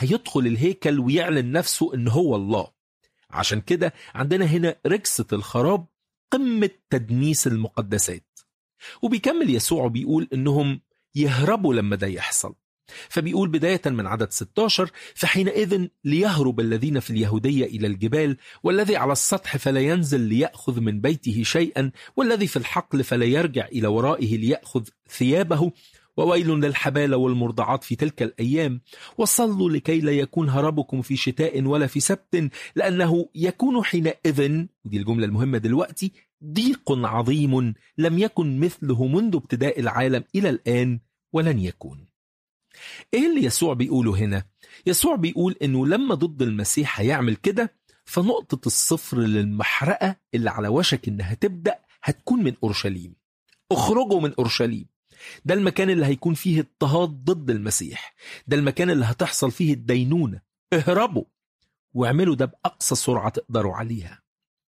هيدخل الهيكل ويعلن نفسه ان هو الله عشان كده عندنا هنا ركسة الخراب قمة تدنيس المقدسات وبيكمل يسوع بيقول انهم يهربوا لما ده يحصل فبيقول بداية من عدد 16 فحينئذ ليهرب الذين في اليهودية إلى الجبال والذي على السطح فلا ينزل ليأخذ من بيته شيئا والذي في الحقل فلا يرجع إلى ورائه ليأخذ ثيابه وويل للحبالة والمرضعات في تلك الأيام وصلوا لكي لا يكون هربكم في شتاء ولا في سبت لأنه يكون حينئذ ودي الجملة المهمة دلوقتي ضيق عظيم لم يكن مثله منذ ابتداء العالم إلى الآن ولن يكون ايه اللي يسوع بيقوله هنا يسوع بيقول انه لما ضد المسيح هيعمل كده فنقطة الصفر للمحرقة اللي على وشك انها تبدأ هتكون من اورشليم اخرجوا من اورشليم ده المكان اللي هيكون فيه اضطهاد ضد المسيح ده المكان اللي هتحصل فيه الدينونة اهربوا واعملوا ده بأقصى سرعة تقدروا عليها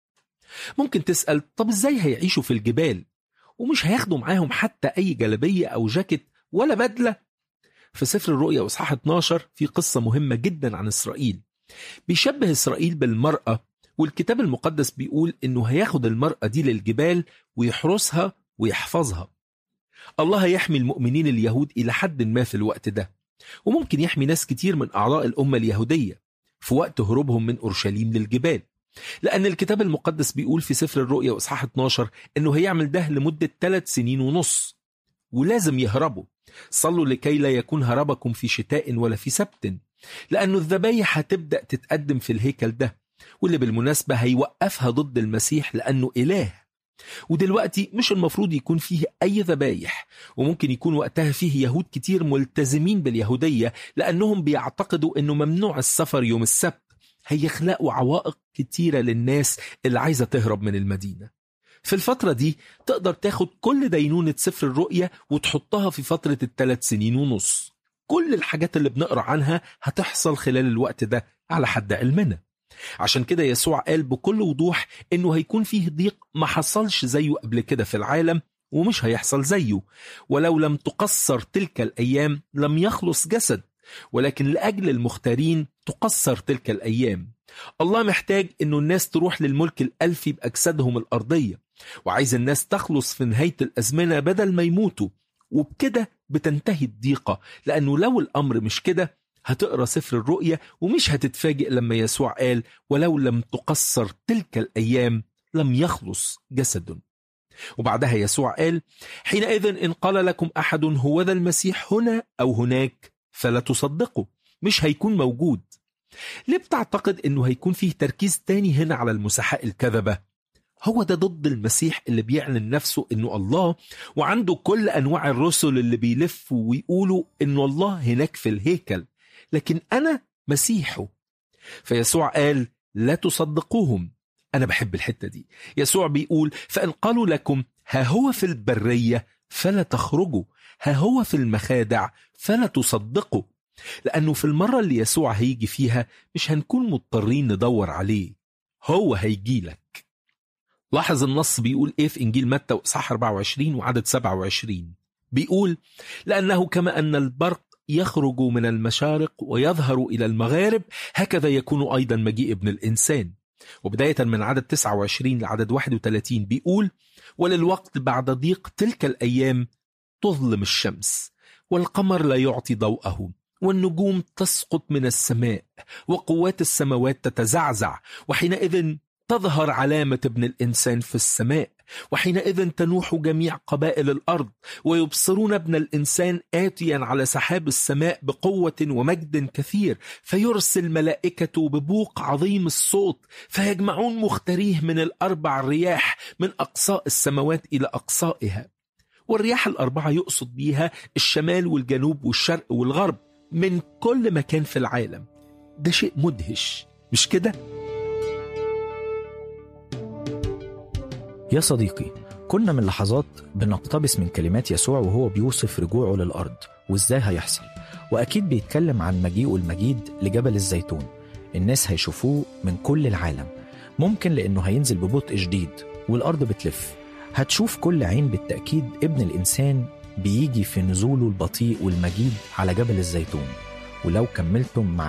ممكن تسأل طب ازاي هيعيشوا في الجبال ومش هياخدوا معاهم حتى أي جلبية أو جاكيت ولا بدلة في سفر الرؤيا وإصحاح 12 في قصة مهمة جدا عن إسرائيل بيشبه إسرائيل بالمرأة والكتاب المقدس بيقول إنه هياخد المرأة دي للجبال ويحرسها ويحفظها الله هيحمي المؤمنين اليهود إلى حد ما في الوقت ده وممكن يحمي ناس كتير من أعضاء الأمة اليهودية في وقت هروبهم من أورشليم للجبال لأن الكتاب المقدس بيقول في سفر الرؤيا وإصحاح 12 إنه هيعمل ده لمدة ثلاث سنين ونص ولازم يهربوا صلوا لكي لا يكون هربكم في شتاء ولا في سبت لأنه الذبايح هتبدأ تتقدم في الهيكل ده واللي بالمناسبة هيوقفها ضد المسيح لأنه إله ودلوقتي مش المفروض يكون فيه أي ذبايح وممكن يكون وقتها فيه يهود كتير ملتزمين باليهودية لأنهم بيعتقدوا أنه ممنوع السفر يوم السبت هيخلقوا عوائق كتيرة للناس اللي عايزة تهرب من المدينة في الفترة دي تقدر تاخد كل دينونة سفر الرؤية وتحطها في فترة الثلاث سنين ونص كل الحاجات اللي بنقرأ عنها هتحصل خلال الوقت ده على حد علمنا عشان كده يسوع قال بكل وضوح انه هيكون فيه ضيق ما حصلش زيه قبل كده في العالم ومش هيحصل زيه ولو لم تقصر تلك الايام لم يخلص جسد ولكن لاجل المختارين تقصر تلك الايام الله محتاج انه الناس تروح للملك الالفي باجسادهم الارضيه وعايز الناس تخلص في نهايه الازمنه بدل ما يموتوا وبكده بتنتهي الضيقه لانه لو الامر مش كده هتقرا سفر الرؤيا ومش هتتفاجئ لما يسوع قال ولو لم تقصر تلك الايام لم يخلص جسد وبعدها يسوع قال حينئذ ان قال لكم احد هو ذا المسيح هنا او هناك فلا تصدقوا مش هيكون موجود ليه بتعتقد انه هيكون فيه تركيز تاني هنا على المسحاء الكذبة هو ده ضد المسيح اللي بيعلن نفسه انه الله وعنده كل انواع الرسل اللي بيلفوا ويقولوا انه الله هناك في الهيكل لكن انا مسيحه فيسوع قال لا تصدقوهم انا بحب الحته دي يسوع بيقول فان قالوا لكم ها هو في البريه فلا تخرجوا ها هو في المخادع فلا تصدقوا لأنه في المرة اللي يسوع هيجي فيها مش هنكون مضطرين ندور عليه هو هيجي لك لاحظ النص بيقول ايه في انجيل متى واصحاح 24 وعدد 27 بيقول لانه كما ان البرق يخرج من المشارق ويظهر الى المغارب هكذا يكون ايضا مجيء ابن الانسان وبدايه من عدد 29 لعدد 31 بيقول وللوقت بعد ضيق تلك الايام تظلم الشمس والقمر لا يعطي ضوءه والنجوم تسقط من السماء وقوات السماوات تتزعزع وحينئذ تظهر علامة ابن الإنسان في السماء وحينئذ تنوح جميع قبائل الأرض ويبصرون ابن الإنسان آتيا على سحاب السماء بقوة ومجد كثير فيرسل ملائكة ببوق عظيم الصوت فيجمعون مختاريه من الأربع رياح من أقصاء السماوات إلى أقصائها والرياح الأربعة يقصد بيها الشمال والجنوب والشرق والغرب من كل مكان في العالم ده شيء مدهش مش كده؟ يا صديقي كنا من لحظات بنقتبس من كلمات يسوع وهو بيوصف رجوعه للأرض وإزاي هيحصل وأكيد بيتكلم عن مجيئه المجيد لجبل الزيتون الناس هيشوفوه من كل العالم ممكن لأنه هينزل ببطء شديد والأرض بتلف هتشوف كل عين بالتأكيد ابن الإنسان بيجي في نزوله البطيء والمجيد على جبل الزيتون ولو كملتم مع